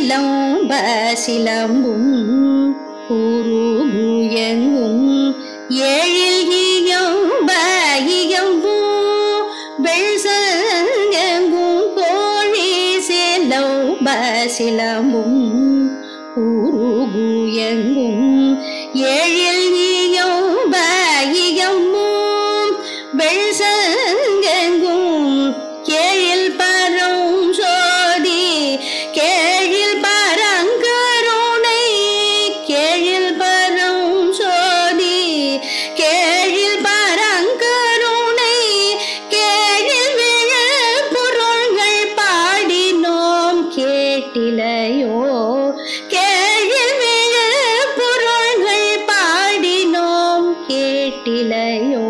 சிலம்ப சிலம்பும் கூறுகுயங்கும் ஏழில் இயம்ப இயம்பும் வெள்சங்கும் கோழி சிலம்ப சிலம்பும் கூறுகுயங்கும் ஏழில் இயம்ப இயம்பும் வெள்சங்கும் கேழில் பரும் சோதி கேழில் பரங்கருணை கேழில் பரும் சோதி கேழில் பரங்கருணை கேழில் விழ பொருள்கள் பாடினோம் கேட்டிலையோ கேழில் விழ பொருள்கள் பாடினோம் கேட்டிலையோ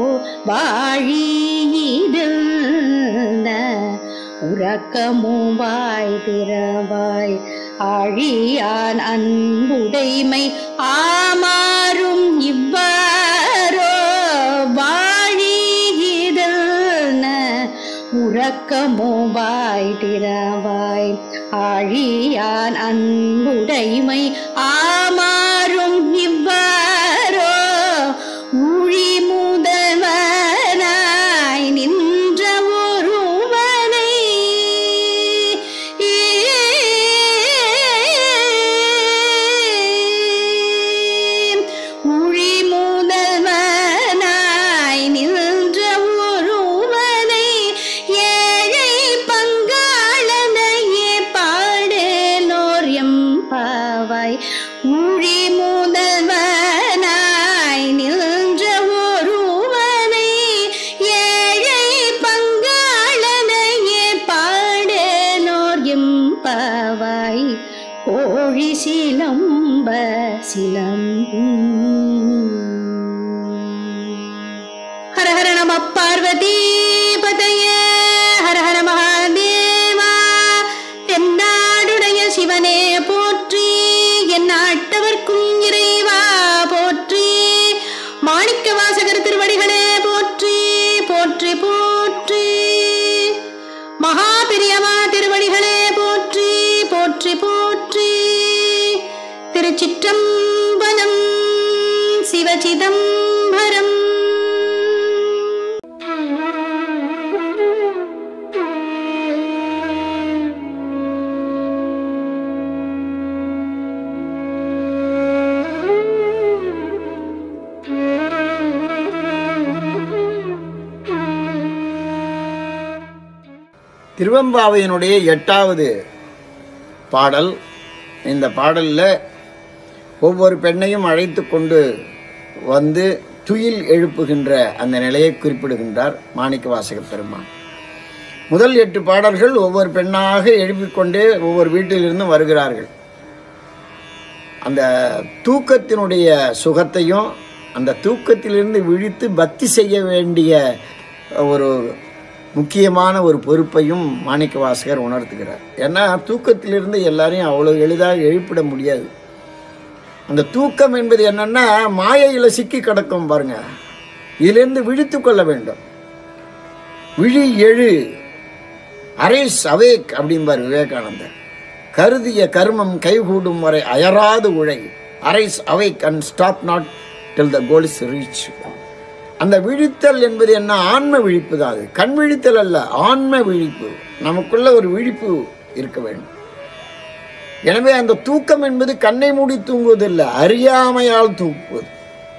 வாழியிருந்த உறக்கமும் வாய் திறவாய் ஆழியான் அன்புடைமை ஆமாறும் இவ்வாறோ வாழியிருந்த உறக்கமோ வாய் திறவாய் ஆழியான் அன்புடைமை ஆமாறும் இவ்வாறோ ஊழி முதல்வனாய் நின்ற ஒருவனை ஊழி முதல்வனாய் நின்ற ஒருவனை ஏழை பங்காளனையே பாடலோர் எம்பாவாய் ஊழி முதல்வனாய் நின்ற ஒருவனை ஏழை பங்காளனையே பாடலோர் எம்பாவாய் கோழி சிலம்ப சிலம்பும் ஹர ஹர நம பார்வதி பதையே ஹர ஹர மகாதேவா தென்னாடுடைய சிவனே போற்றி என் நாட்டவர்க்கும் இறைவா போற்றி மாணிக்க வாசகர் திருவடிகளே போற்றி போற்றி போற்றி மகா பெரியவா திருவடிகளே போற்றி போற்றி போற்றி திருச்சிற்றம்பலம் சிவசிதம்பரம் திருவெம்பாவையினுடைய எட்டாவது பாடல் இந்த பாடலில் ஒவ்வொரு பெண்ணையும் அழைத்து கொண்டு வந்து துயில் எழுப்புகின்ற அந்த நிலையை குறிப்பிடுகின்றார் மாணிக்க வாசக பெருமான் முதல் எட்டு பாடல்கள் ஒவ்வொரு பெண்ணாக எழுப்பிக்கொண்டே ஒவ்வொரு வீட்டிலிருந்தும் வருகிறார்கள் அந்த தூக்கத்தினுடைய சுகத்தையும் அந்த தூக்கத்திலிருந்து விழித்து பக்தி செய்ய வேண்டிய ஒரு முக்கியமான ஒரு பொறுப்பையும் மாணிக்க வாசகர் உணர்த்துகிறார் ஏன்னா தூக்கத்திலிருந்து எல்லாரையும் அவ்வளோ எளிதாக எழுப்பிட முடியாது அந்த தூக்கம் என்பது என்னன்னா மாயையில் சிக்கி கிடக்கும் பாருங்க இதிலிருந்து விழித்து கொள்ள வேண்டும் விழி எழு அரேஸ் அவேக் அப்படிம்பார் விவேகானந்தர் கருதிய கர்மம் கைகூடும் வரை அயராது உழை arise awake and stop not till the goal is reach அந்த விழித்தல் என்பது என்ன ஆன்ம விழிப்பு தான் அது கண் விழித்தல் அல்ல ஆன்ம விழிப்பு நமக்குள்ள ஒரு விழிப்பு இருக்க வேண்டும் எனவே அந்த தூக்கம் என்பது கண்ணை மூடி தூங்குவதில்லை அறியாமையால் தூக்குவது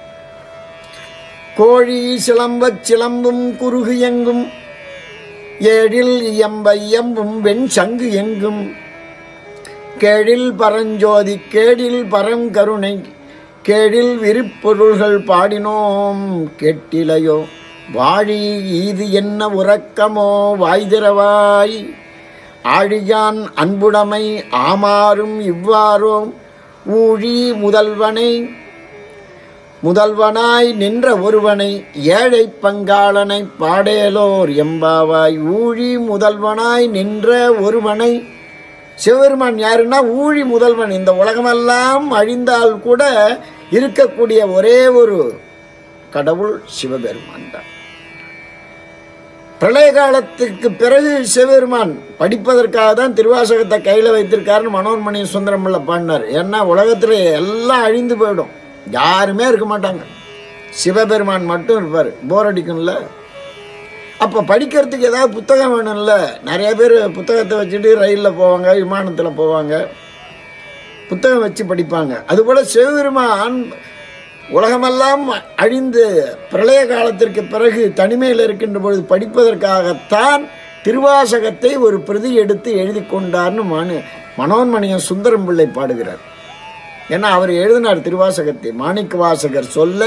கோழி சிலம்பச் சிலம்பும் குறுகு எங்கும் ஏழில் இயம்ப இயம்பும் வெண் சங்கு எங்கும் கேழில் பரஞ்சோதி கேடில் பரங்கருணை கேடில் விருப்பொருள்கள் பாடினோம் கேட்டிலையோ வாழி ஈது என்ன உறக்கமோ வாய்திரவாய் ஆழியான் அன்புடைமை ஆமாறும் இவ்வாறோ ஊழி முதல்வனை முதல்வனாய் நின்ற ஒருவனை ஏழை பங்காளனை பாடேலோர் எம்பாவாய் ஊழி முதல்வனாய் நின்ற ஒருவனை சிவபெருமான் யாருன்னா ஊழி முதல்வன் இந்த உலகமெல்லாம் அழிந்தால் கூட இருக்கக்கூடிய ஒரே ஒரு கடவுள் சிவபெருமான் தான் பிரளய காலத்துக்கு பிறகு சிவபெருமான் படிப்பதற்காக தான் திருவாசகத்தை கையில் வைத்திருக்காருன்னு மனோன்மணி சுந்தரம் பிள்ளை பாடினார் ஏன்னா உலகத்தில் எல்லாம் அழிந்து போயிடும் யாருமே இருக்க மாட்டாங்க சிவபெருமான் மட்டும் இருப்பார் போர் அடிக்கும்ல அப்போ படிக்கிறதுக்கு ஏதாவது புத்தகம் வேணும்ல நிறைய பேர் புத்தகத்தை வச்சுட்டு ரயிலில் போவாங்க விமானத்தில் போவாங்க புத்தகம் வச்சு படிப்பாங்க அதுபோல் சிவபெருமான் உலகமெல்லாம் அழிந்து பிரளய காலத்திற்கு பிறகு தனிமையில் இருக்கின்ற பொழுது படிப்பதற்காகத்தான் திருவாசகத்தை ஒரு பிரதி எடுத்து எழுதி கொண்டார்னு மனு மனோன்மணியம் சுந்தரம் பிள்ளை பாடுகிறார் ஏன்னா அவர் எழுதினார் திருவாசகத்தை மாணிக்க வாசகர் சொல்ல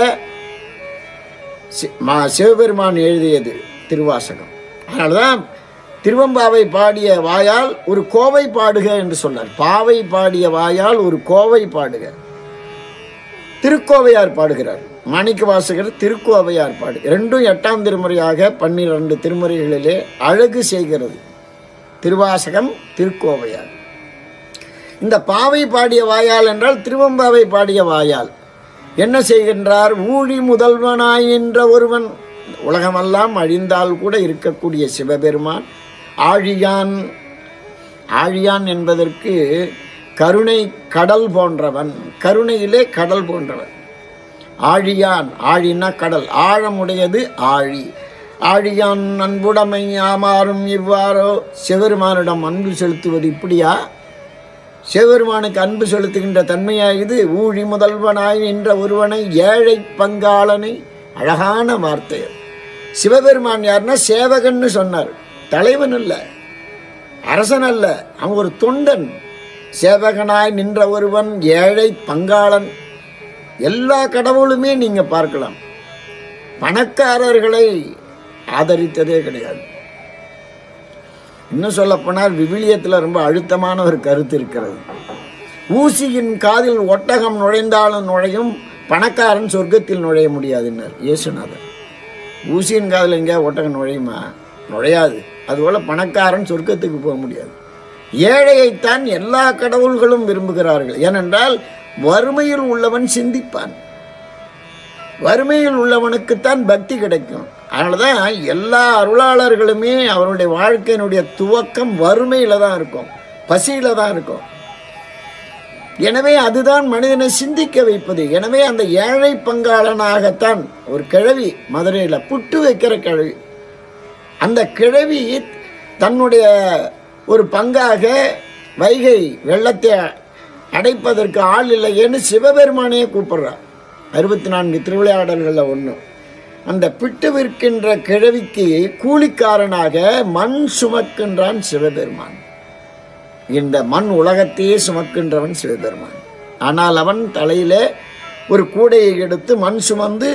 சி- மா- சிவபெருமான் எழுதியது திருவாசகம் அதனால்தான் திருவம்பாவை பாடிய வாயால் ஒரு கோவை பாடுக என்று சொன்னார் பாவை பாடிய வாயால் ஒரு கோவை பாடுக திருக்கோவையார் பாடுகிறார் மாணிக்க வாசகர் திருக்கோவையார் பாடு இரண்டும் எட்டாம் திருமுறையாக பன்னிரண்டு திருமுறைகளிலே அழகு செய்கிறது திருவாசகம் திருக்கோவையார் இந்த பாவை பாடிய வாயால் என்றால் திருவம்பாவை பாடிய வாயால் என்ன செய்கின்றார் ஊழி முதல்வனாய் என்ற ஒருவன் உலகமெல்லாம் அழிந்தால் கூட இருக்கக்கூடிய சிவபெருமான் ஆழியான் ஆழியான் என்பதற்கு கருணை கடல் போன்றவன் கருணையிலே கடல் போன்றவன் ஆழியான் ஆழினா கடல் ஆழமுடையது ஆழி ஆழியான் அன்புடைமை ஆமாறும் இவ்வாறோ சிவருமானிடம் அன்பு செலுத்துவது இப்படியா சிவபெருமானுக்கு அன்பு செலுத்துகின்ற தன்மையாகுது ஊழி முதல்வனாய் நின்ற ஒருவனை ஏழை பங்காளனை அழகான வார்த்தை அது. சிவபெருமான் யாருன்னா சேவகன்னு சொன்னார் தலைவன் அல்ல அரசன் அல்ல அவன் ஒரு தொண்டன் சேவகனாய் நின்ற ஒருவன் ஏழை பங்காளன் எல்லா கடவுளுமே நீங்க பார்க்கலாம் பணக்காரர்களை ஆதரித்ததே கிடையாது இன்னும் சொல்லப்போனால் விவிலியத்தில் ரொம்ப அழுத்தமான ஒரு கருத்து இருக்கிறது ஊசியின் காதில் ஒட்டகம் நுழைந்தாலும் நுழையும் பணக்காரன் சொர்க்கத்தில் நுழைய முடியாதுன்னார் இயேசுநாதர் ஊசியின் காதில் எங்கேயா ஒட்டகம் நுழையுமா நுழையாது அதுபோல் பணக்காரன் சொர்க்கத்துக்கு போக முடியாது ஏழையைத்தான் எல்லா கடவுள்களும் விரும்புகிறார்கள் ஏனென்றால் வறுமையில் உள்ளவன் சிந்திப்பான் வறுமையில் உள்ளவனுக்குத்தான் பக்தி கிடைக்கும் அதனால தான் எல்லா அருளாளர்களுமே அவருடைய வாழ்க்கையினுடைய துவக்கம் வறுமையில் தான் இருக்கும் பசியில் தான் இருக்கும் எனவே அதுதான் மனிதனை சிந்திக்க வைப்பது எனவே அந்த ஏழை பங்காளனாகத்தான் ஒரு கிழவி மதுரையில் புட்டு வைக்கிற கிழவி அந்த கிழவி தன்னுடைய ஒரு பங்காக வைகை வெள்ளத்தை அடைப்பதற்கு ஆள் இல்லையேன்னு சிவபெருமானையே கூப்பிடுறார் அறுபத்தி நான்கு திருவிளையாடல்களில் ஒன்று அந்த பிட்டு விற்கின்ற கிழவிக்கு கூலிக்காரனாக மண் சுமக்கின்றான் சிவபெருமான் இந்த மண் உலகத்தையே சுமக்கின்றவன் சிவபெருமான் ஆனால் அவன் தலையிலே ஒரு கூடையை எடுத்து மண் சுமந்து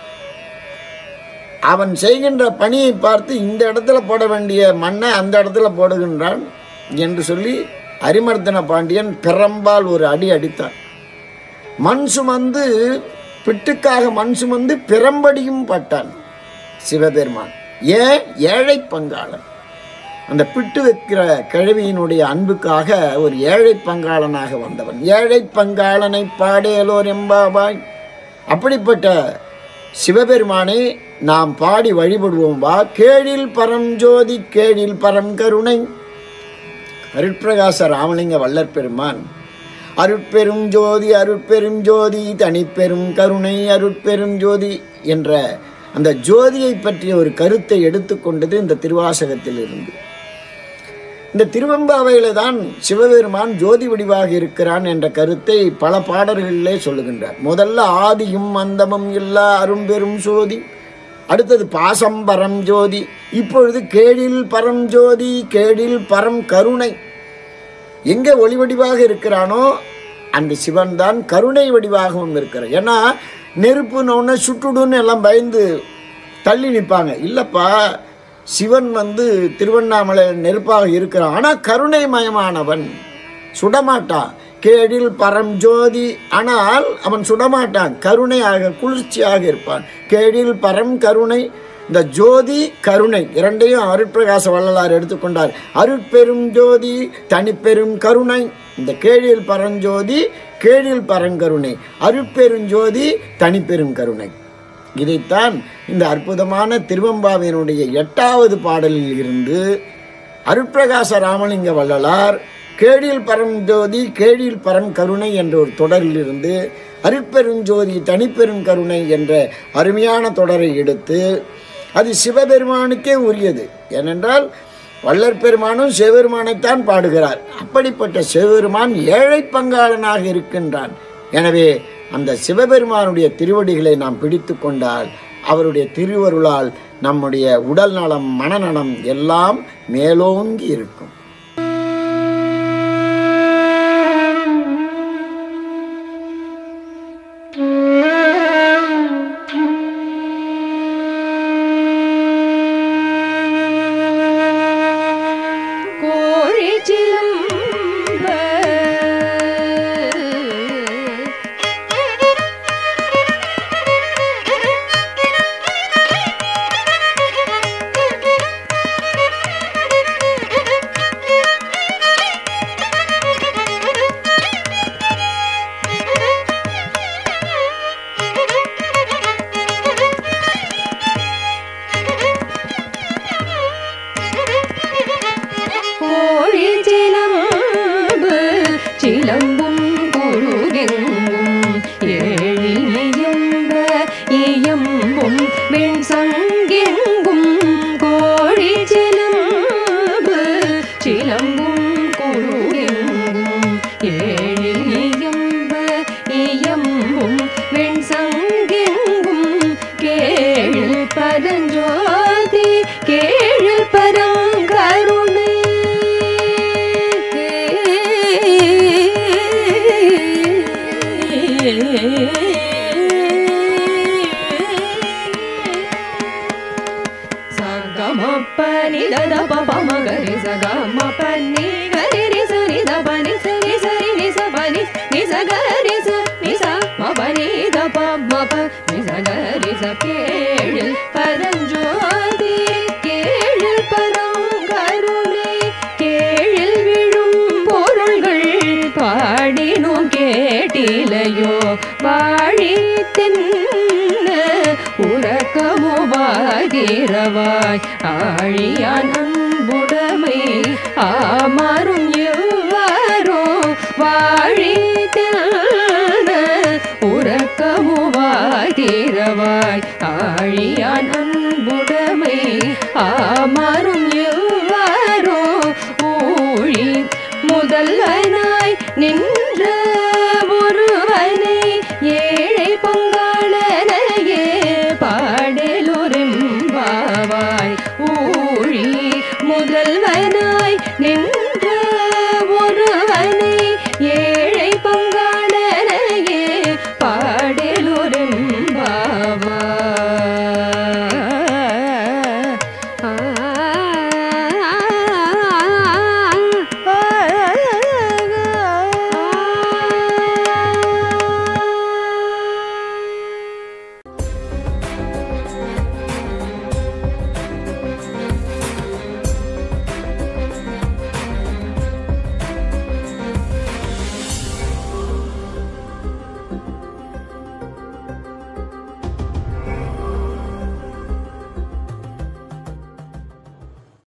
அவன் செய்கின்ற பணியை பார்த்து இந்த இடத்துல போட வேண்டிய மண்ணை அந்த இடத்துல போடுகின்றான் என்று சொல்லி அரிமர்தன பாண்டியன் பிறம்பால் ஒரு அடி அடித்தான் மண் சுமந்து பிட்டுக்காக மண் சுமந்து பிறம்படியும் பட்டான் சிவபெருமான் ஏன் ஏழை பங்காளன் அந்த பிட்டு வைக்கிற கிழவியினுடைய அன்புக்காக ஒரு ஏழை பங்காளனாக வந்தவன் ஏழை பங்காளனை பாடேலோர் எம்பாபாய் அப்படிப்பட்ட சிவபெருமானை நாம் பாடி வழிபடுவோம் வா கேழில் பரஞ்சோதி கேழில் பரம் கருணை அருட்பிரகாச ராமலிங்க வள்ளற் பெருமான் அருட்பெரும் ஜோதி அருட்பெரும் ஜோதி தனிப்பெரும் கருணை அருட்பெரும் ஜோதி என்ற அந்த ஜோதியை பற்றிய ஒரு கருத்தை எடுத்துக்கொண்டது இந்த திருவாசகத்தில் இருந்து இந்த திருவெம்பாவையில தான் சிவபெருமான் ஜோதி வடிவாக இருக்கிறான் என்ற கருத்தை பல பாடல்களிலே சொல்லுகின்றார் முதல்ல ஆதியும் அந்தமும் இல்லா அரும்பெரும் ஜோதி அடுத்தது பாசம் பரம் ஜோதி இப்பொழுது கேடில் பரம் ஜோதி கேடில் பரம் கருணை எங்கே ஒளி வடிவாக இருக்கிறானோ அந்த சிவன் தான் கருணை வடிவாகவும் இருக்கிறார் ஏன்னா நெருப்புன்னு சுட்டுடுன்னு எல்லாம் பயந்து தள்ளி நிற்பாங்க இல்லைப்பா சிவன் வந்து திருவண்ணாமலை நெருப்பாக இருக்கிறான் ஆனால் கருணை மயமானவன் சுடமாட்டான் கேடில் பரம் ஜோதி ஆனால் அவன் சுடமாட்டான் கருணையாக குளிர்ச்சியாக இருப்பான் கேடில் பரம் கருணை இந்த ஜோதி கருணை இரண்டையும் அருட்பிரகாச வள்ளலார் எடுத்துக்கொண்டார் அருட்பெரும் ஜோதி தனிப்பெரும் கருணை இந்த கேழில் பரஞ்சோதி கேழில் பரங்கருணை அருட்பெரும் ஜோதி தனிப்பெரும் கருணை இதைத்தான் இந்த அற்புதமான திருவம்பாவினுடைய எட்டாவது பாடலில் இருந்து அருட்பிரகாச ராமலிங்க வள்ளலார் கேடில் பரஞ்சோதி கேடில் பரம் கருணை என்ற ஒரு தொடரிலிருந்து அருட்பெருஞ்சோதி தனிப்பெரும் கருணை என்ற அருமையான தொடரை எடுத்து அது சிவபெருமானுக்கே உரியது ஏனென்றால் வள்ளற் பெருமானும் சிவபெருமானைத்தான் பாடுகிறார் அப்படிப்பட்ட சிவபெருமான் ஏழை பங்காளனாக இருக்கின்றான் எனவே அந்த சிவபெருமானுடைய திருவடிகளை நாம் பிடித்து கொண்டால் அவருடைய திருவருளால் நம்முடைய உடல் நலம் மனநலம் எல்லாம் மேலோங்கி இருக்கும் கோழி சிலம்ப கோழி சிலம்பு சிலம்பும் குருகெங்கும் ஏழியம்ப இயம்பும் வெண் சங்கெங்கும் கோழி சிலம்பு சிலம்பும் குருகெங்கும் ஏழியம்ப இயம்பும் வெண் சங்கெங்கும் கேழில் பரஞ்சோதி கேழில் பரங்கருணை సగమప్పని దద పప మగరి సగమప్పని గరి రి సరి ద పని సరి సరి ని స పని ని స గరి స ని స మ పని ద ప మ ప ని స గరి స கேழில் பரஞ்சோதி கேழில் பரங்கருணை கேழில் விழும் பொருள்கள் பாடினோம் கேட்டிலையோ வாழி தென்ன உறக்கமோ வாதிரவாய் ஆழியான் அன்புடைமை ஆமரும் எவ்வாறோ வாழி தென்ன உறக்கமோ வாதிரவாய் ஆழியான் அன்புடைமை ஆமரும் எவ்வாறோ ஊழி முதல்வனாய் நின்ற ஒருவனை ஏழை பொங்காளனையே பாடலுரும் பாவாய் ஊழி முதல்வன்